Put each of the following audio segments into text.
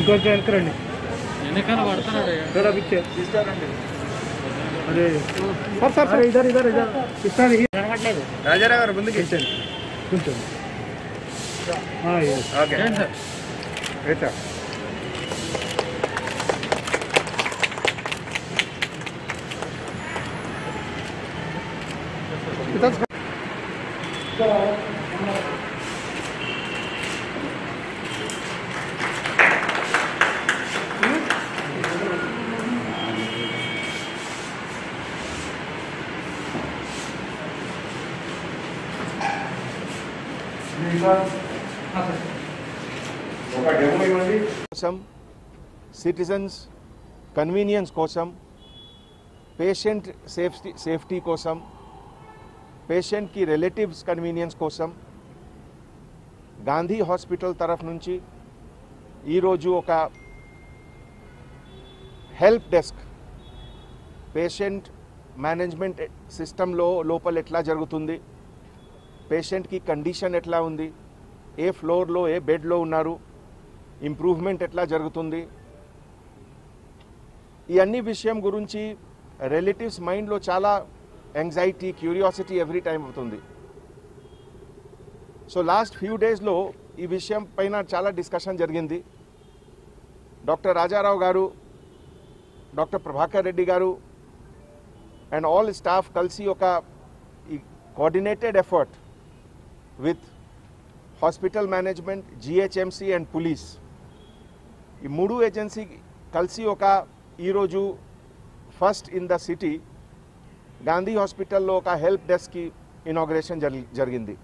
ఇంకొంచెం వెనకరండి వెనకాల పడతాడు जरा पीछे अरे सर सर सर इधर इधर इधर इतना नहीं రాజారావు గారు ముందుకి కొంచెం हाँ ये ఓకే సార్ రైతా इधर ఒక డెమో ఇవ్వండి కోసం సిటిజన్స్ కన్వీనియన్స్ కోసం పేషెంట్ సేఫ్టీ సేఫ్టీ కోసం పేషెంట్కి రిలేటివ్స్ కన్వీనియన్స్ కోసం గాంధీ హాస్పిటల్ తరఫు నుంచి ఈరోజు ఒక హెల్ప్ డెస్క్ పేషెంట్ మేనేజ్మెంట్ సిస్టంలో లోపల ఎట్లా జరుగుతుంది పేషెంట్కి కండిషన్ ఎట్లా ఉంది ఏ ఫ్లోర్లో ఏ బెడ్లో ఉన్నారు ఇంప్రూవ్మెంట్ ఎట్లా జరుగుతుంది ఈ అన్ని విషయం గురించి రిలేటివ్స్ మైండ్లో చాలా యాంగ్జైటీ క్యూరియాసిటీ ఎవ్రీ టైం అవుతుంది సో లాస్ట్ ఫ్యూ డేస్లో ఈ విషయం పైన చాలా డిస్కషన్ జరిగింది డాక్టర్ రాజారావు గారు డాక్టర్ ప్రభాకర్ రెడ్డి గారు అండ్ ఆల్ స్టాఫ్ కలిసి ఒక coordinated effort with hospital management GHMC and police ఈ మూడు ఏజెన్సీ కలిసి ఒక ఈరోజు first in the city Gandhi హాస్పిటల్లో ఒక హెల్ప్ డెస్క్కి ఇనాగ్రేషన్ జరి జరిగింది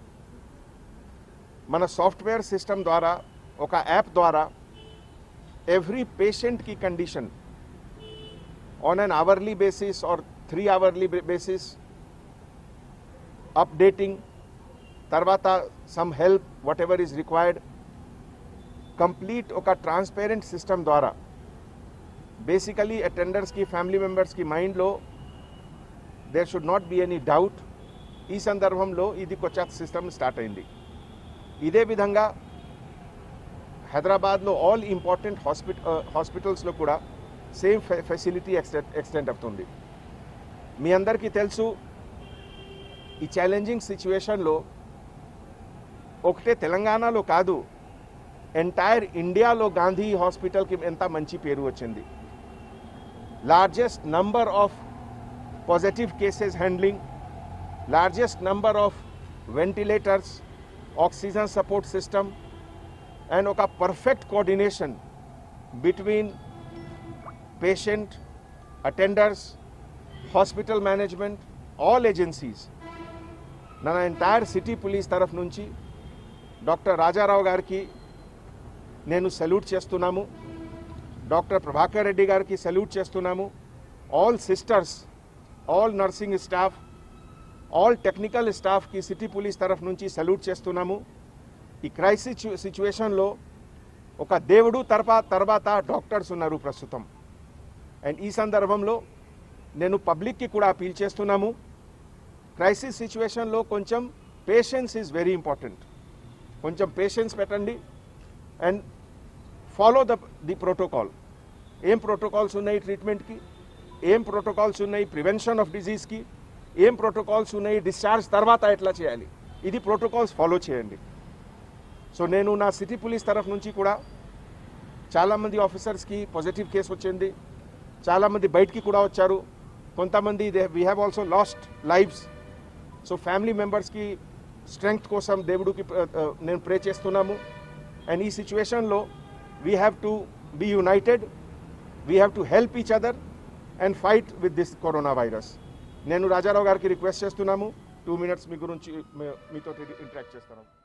మన సాఫ్ట్వేర్ సిస్టమ్ ద్వారా ఒక యాప్ ద్వారా ఎవ్రీ పేషెంట్కి condition on an hourly basis or three hourly basis updating తర్వాత some help whatever is required complete ఒక ట్రాన్స్పేరెంట్ సిస్టమ్ ద్వారా బేసికలీ అటెండర్స్కి ఫ్యామిలీ మెంబర్స్కి మైండ్లో there should not be any doubt ఈ సందర్భంలో ఇది కొత్త సిస్టమ్ స్టార్ట్ అయింది ఇదే విధంగా హైదరాబాద్లో ఆల్ ఇంపార్టెంట్ హాస్పిట హాస్పిటల్స్లో కూడా సేమ్ ఫెసిలిటీ ఎక్స్టెండ్ ఎక్స్టెండ్ అవుతుంది మీ అందరికీ తెలుసు ఈ ఛాలెంజింగ్ సిచ్యువేషన్లో ఒకటే తెలంగాణలో కాదు ఎంటైర్ ఇండియాలో గాంధీ హాస్పిటల్కి ఎంత మంచి పేరు వచ్చింది largest number of positive cases handling largest number of ventilators oxygen support system and ఒక perfect coordination between patient attenders hospital management all agencies నా ఎంటైర్ సిటీ పోలీస్ తరఫు నుంచి డాక్టర్ రాజారావు గారికి నేను సెల్యూట్ చేస్తున్నాము డాక్టర్ ప్రభాకర్ రెడ్డి గారికి సెల్యూట్ చేస్తున్నాము all sisters all nursing staff all technical స్టాఫ్కి సిటీ పోలీస్ తరఫు నుంచి సెల్యూట్ చేస్తున్నాము ఈ క్రైసిస్ సిచ్యువేషన్లో ఒక దేవుడు తర్వా తర్వాత డాక్టర్స్ ఉన్నారు ప్రస్తుతం అండ్ ఈ సందర్భంలో నేను పబ్లిక్కి కూడా అపీల్ చేస్తున్నాము క్రైసిస్ సిచ్యువేషన్లో కొంచెం పేషెన్స్ ఈజ్ వెరీ ఇంపార్టెంట్ కొంచెం పేషెన్స్ పెట్టండి and follow the the protocol ఏం ప్రోటోకాల్స్ ఉన్నాయి ట్రీట్మెంట్కి ఏం ప్రోటోకాల్స్ ఉన్నాయి ప్రివెన్షన్ ఆఫ్ డిజీజ్కి ఏం ప్రోటోకాల్స్ ఉన్నాయి డిశ్చార్జ్ తర్వాత ఎట్లా చేయాలి ఇది ప్రోటోకాల్స్ ఫాలో చేయండి సో నేను నా సిటీ పోలీస్ తరఫు నుంచి కూడా చాలామంది ఆఫీసర్స్కి పాజిటివ్ కేసు వచ్చింది చాలామంది బయటికి కూడా వచ్చారు కొంతమంది they we have also lost lives so family మెంబర్స్కి స్ట్రెంగ్త్ కోసం దేవుడికి uh, uh, నేను ప్రే చేస్తున్నాము అండ్ ఈ సిచ్యువేషన్లో we have to be united we have to help each other and fight with this corona virus నేను రాజారావు గారికి రిక్వెస్ట్ చేస్తున్నాము టూ మినిట్స్ మీ గురించి మీ- మీతో ఇంటరాక్ట్ చేస్తున్నాము